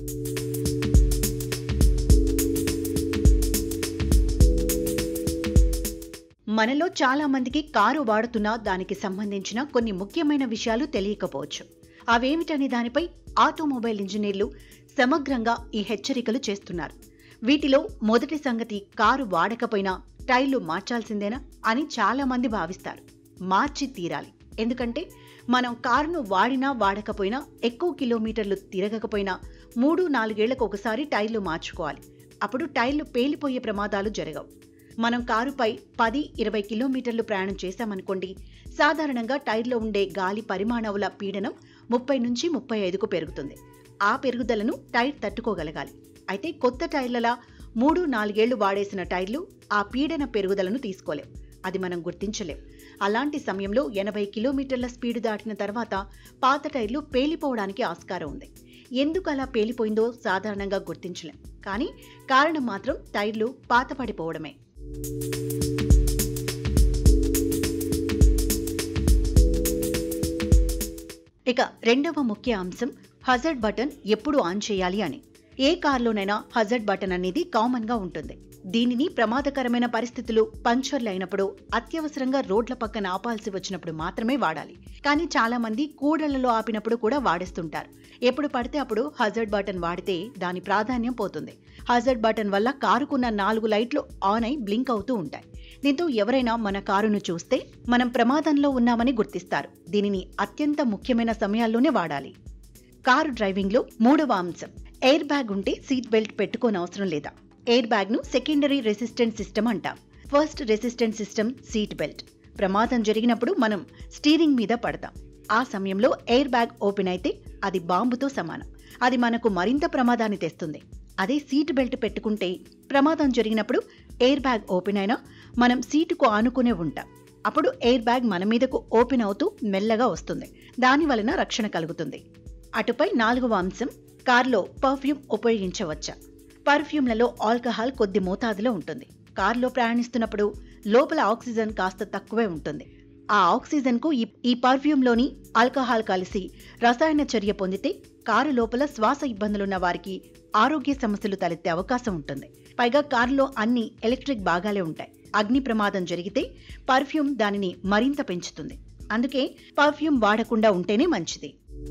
మనలో చాలా మందికి కారు వాడుతున్నా దానికి సంబంధించిన కొన్ని ముఖ్యమైన విషయాలు తెలియకపోవచ్చు అవేమిటనే దానిపై ఆటోమొబైల్ ఇంజనీర్లు సమగ్రంగా ఈ హెచ్చరికలు చేస్తున్నారు వీటిలో మొదటి సంగతి కారు వాడకపోయినా టైర్లు మార్చాల్సిందేనా అని చాలా మంది భావిస్తారు మార్చి తీరాలి ఎందుకంటే మనం కారును వాడినా వాడకపోయినా ఎక్కువ కిలోమీటర్లు తిరగకపోయినా మూడు నాలుగేళ్లకు ఒకసారి టైర్లు మార్చుకోవాలి అప్పుడు టైర్లు పేలిపోయే ప్రమాదాలు జరగవు మనం కారుపై పది ఇరవై కిలోమీటర్లు ప్రయాణం చేశామనుకోండి సాధారణంగా టైర్లో ఉండే గాలి పరిమాణముల పీడనం ముప్పై నుంచి ముప్పై ఐదుకు పెరుగుతుంది ఆ పెరుగుదలను టైర్ తట్టుకోగలగాలి అయితే కొత్త టైర్లలా మూడు నాలుగేళ్లు వాడేసిన టైర్లు ఆ పీడన పెరుగుదలను తీసుకోలేం అది మనం గుర్తించలేం అలాంటి సమయంలో ఎనభై కిలోమీటర్ల స్పీడ్ దాటిన తర్వాత పాత టైర్లు పేలిపోవడానికి ఆస్కారం ఉంది ఎందుకు అలా పేలిపోయిందో సాధారణంగా గుర్తించలేం కానీ కారణం మాత్రం టైర్లు పాతపడిపోవడమే ఇక రెండవ ముఖ్య అంశం హజర్డ్ బటన్ ఎప్పుడు ఆన్ చేయాలి అని ఏ కార్లోనైనా హజర్డ్ బటన్ అనేది కామన్ గా ఉంటుంది దీనిని ప్రమాదకరమైన పరిస్థితులు పంచర్లు అయినప్పుడు అత్యవసరంగా రోడ్ల పక్కన ఆపాల్సి వచ్చినప్పుడు మాత్రమే వాడాలి కానీ చాలా మంది కూడళ్లలో ఆపినప్పుడు కూడా వాడేస్తుంటారు ఎప్పుడు పడితే అప్పుడు హజర్డ్ బటన్ వాడితే దాని ప్రాధాన్యం పోతుంది హజర్డ్ బటన్ వల్ల కారుకున్న నాలుగు లైట్లు ఆన్ అయి బ్లింక్ అవుతూ ఉంటాయి దీంతో ఎవరైనా మన కారును చూస్తే మనం ప్రమాదంలో ఉన్నామని గుర్తిస్తారు దీనిని అత్యంత ముఖ్యమైన సమయాల్లోనే వాడాలి కారు డ్రైవింగ్లో మూడవ అంశం ఎయిర్ బ్యాగ్ ఉంటే సీట్ బెల్ట్ పెట్టుకోనవసరం లేదా ఎయిర్ బ్యాగ్ను సెకండరీ రెసిస్టెంట్ సిస్టమ్ అంటాం first resistant system seat belt ప్రమాదం జరిగినప్పుడు మనం స్టీరింగ్ మీద పడతాం ఆ సమయంలో ఎయిర్ బ్యాగ్ ఓపెన్ అయితే అది బాంబుతో సమానం అది మనకు మరింత ప్రమాదాన్ని తెస్తుంది అదే సీట్ బెల్ట్ పెట్టుకుంటే ప్రమాదం జరిగినప్పుడు ఎయిర్ బ్యాగ్ ఓపెన్ అయినా మనం సీటుకు ఆనుకునే ఉంటాం అప్పుడు ఎయిర్ బ్యాగ్ మన మీదకు ఓపెన్ అవుతూ మెల్లగా వస్తుంది దాని వలన రక్షణ కలుగుతుంది అటుపై నాలుగవ అంశం కార్లో పర్ఫ్యూమ్ ఉపయోగించవచ్చా పర్ఫ్యూమ్లలో ఆల్కహాల్ కొద్ది మోతాదులో ఉంటుంది కార్లో ప్రయాణిస్తున్నప్పుడు లోపల ఆక్సిజన్ కాస్త తక్కువే ఉంటుంది ఆ ఆక్సిజన్ కు ఈ పర్ఫ్యూమ్లోని ఆల్కహాల్ కలిసి రసాయన చర్య పొందితే కారు లోపల శ్వాస ఇబ్బందులున్న వారికి ఆరోగ్య సమస్యలు తలెత్తే అవకాశం ఉంటుంది పైగా కారులో అన్ని ఎలక్ట్రిక్ భాగాలే ఉంటాయి అగ్ని ప్రమాదం జరిగితే పర్ఫ్యూమ్ దానిని మరింత పెంచుతుంది అందుకే పర్ఫ్యూమ్ వాడకుండా ఉంటేనే మంచిది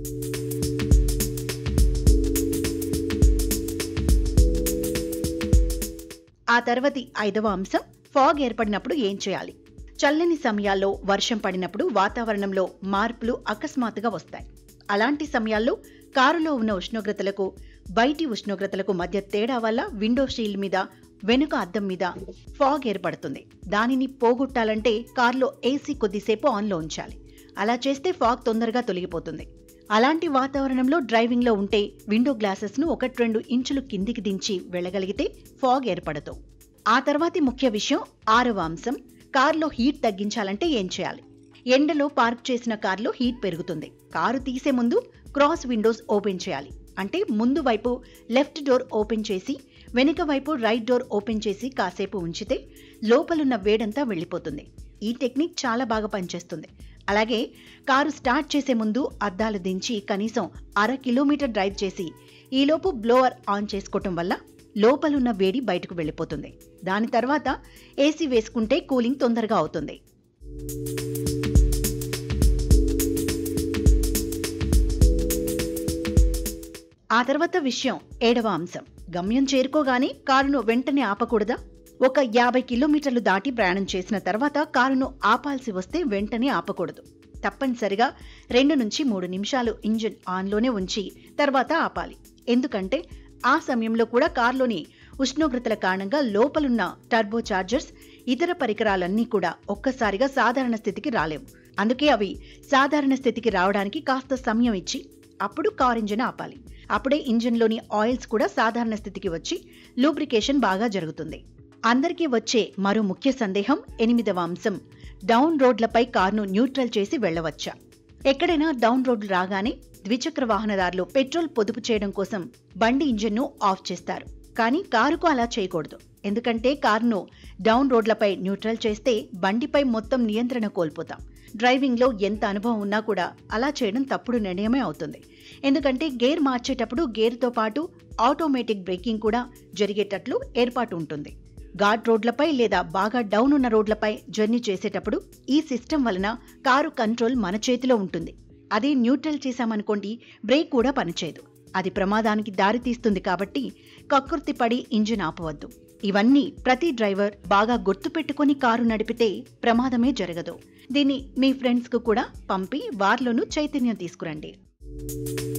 ఆ తర్వాతి ఐదవ అంశం ఫాగ్ ఏర్పడినప్పుడు ఏం చేయాలి చల్లని సమయాల్లో వర్షం పడినప్పుడు వాతావరణంలో మార్పులు అకస్మాత్తుగా వస్తాయి అలాంటి సమయాల్లో కారులో ఉన్న ఉష్ణోగ్రతలకు బయటి ఉష్ణోగ్రతలకు మధ్య తేడా వల్ల విండో షీల్డ్ మీద వెనుక అద్దం మీద ఫాగ్ ఏర్పడుతుంది దానిని పోగొట్టాలంటే కారులో ఏసీ కొద్దిసేపు ఆన్లో ఉంచాలి అలా చేస్తే ఫాగ్ తొందరగా తొలగిపోతుంది అలాంటి వాతావరణంలో డ్రైవింగ్లో ఉంటే విండో గ్లాసెస్ను ఒకటి రెండు ఇంచులు కిందికి దించి వెళ్ళగలిగితే ఫాగ్ ఏర్పడదు ఆ తర్వాతి ముఖ్య విషయం ఆరవ అంశం కారులో హీట్ తగ్గించాలంటే ఏం చేయాలి ఎండలో పార్క్ చేసిన కారులో హీట్ పెరుగుతుంది కారు తీసే ముందు క్రాస్ విండోస్ ఓపెన్ చేయాలి అంటే ముందు వైపు లెఫ్ట్ డోర్ ఓపెన్ చేసి వెనుక వైపు రైట్ డోర్ ఓపెన్ చేసి కాసేపు ఉంచితే లోపలున్న వేడంతా వెళ్ళిపోతుంది ఈ టెక్నిక్ చాలా బాగా పనిచేస్తుంది అలాగే కారు స్టార్ట్ చేసే ముందు అద్దాలు దించి కనీసం అర కిలోమీటర్ డ్రైవ్ చేసి ఈలోపు బ్లోవర్ ఆన్ చేసుకోవటం వల్ల లోపలున్న వేడి బయటకు వెళ్ళిపోతుంది దాని తర్వాత ఏసీ వేసుకుంటే కూలింగ్ తొందరగా అవుతుంది ఆ తర్వాత విషయం ఏడవ అంశం గమ్యం చేరుకోగానే కారును వెంటనే ఆపకూడదా ఒక యాభై కిలోమీటర్లు దాటి ప్రయాణం చేసిన తర్వాత కారును ఆపాల్సి వస్తే వెంటనే ఆపకూడదు తప్పనిసరిగా రెండు నుంచి మూడు నిమిషాలు ఇంజిన్ ఆన్లోనే ఉంచి తర్వాత ఆపాలి ఎందుకంటే ఆ సమయంలో కూడా కారులోని ఉష్ణోగ్రతల కారణంగా లోపలున్న టర్బో చార్జర్స్ ఇతర పరికరాలన్నీ కూడా ఒక్కసారిగా సాధారణ స్థితికి రాలేవు అందుకే అవి సాధారణ స్థితికి రావడానికి కాస్త సమయం ఇచ్చి అప్పుడు కార్ ఇంజిన్ ఆపాలి అప్పుడే ఇంజిన్లోని ఆయిల్స్ కూడా సాధారణ స్థితికి వచ్చి లూబ్రికేషన్ బాగా జరుగుతుంది అందరికీ వచ్చే మరో ముఖ్య సందేహం ఎనిమిదవ అంశం డౌన్ రోడ్లపై కార్ను న్యూట్రల్ చేసి వెళ్లవచ్చా ఎక్కడైనా డౌన్ రోడ్లు రాగానే ద్విచక్ర వాహనదారులు పెట్రోల్ పొదుపు చేయడం కోసం బండి ఇంజిన్ను ఆఫ్ చేస్తారు కానీ కారుకు అలా చేయకూడదు ఎందుకంటే కారును డౌన్ రోడ్లపై న్యూట్రల్ చేస్తే బండిపై మొత్తం నియంత్రణ కోల్పోతాం డ్రైవింగ్లో ఎంత అనుభవం ఉన్నా కూడా అలా చేయడం తప్పుడు నిర్ణయమే అవుతుంది ఎందుకంటే గేర్ మార్చేటప్పుడు గేర్తో పాటు ఆటోమేటిక్ బ్రేకింగ్ కూడా జరిగేటట్లు ఏర్పాటు ఉంటుంది ఘాట్ రోడ్లపై లేదా బాగా డౌన్ ఉన్న రోడ్లపై జర్నీ చేసేటప్పుడు ఈ సిస్టమ్ వలన కారు కంట్రోల్ మన చేతిలో ఉంటుంది అదే న్యూట్రల్ చేశామనుకోండి బ్రేక్ కూడా పనిచేయదు అది ప్రమాదానికి దారితీస్తుంది కాబట్టి కక్కుర్తి పడి ఇంజిన్ ఆపవద్దు ఇవన్నీ ప్రతి డ్రైవర్ బాగా గుర్తుపెట్టుకుని కారు నడిపితే ప్రమాదమే జరగదు దీన్ని మీ ఫ్రెండ్స్కు కూడా పంపి వారిలోనూ చైతన్యం తీసుకురండి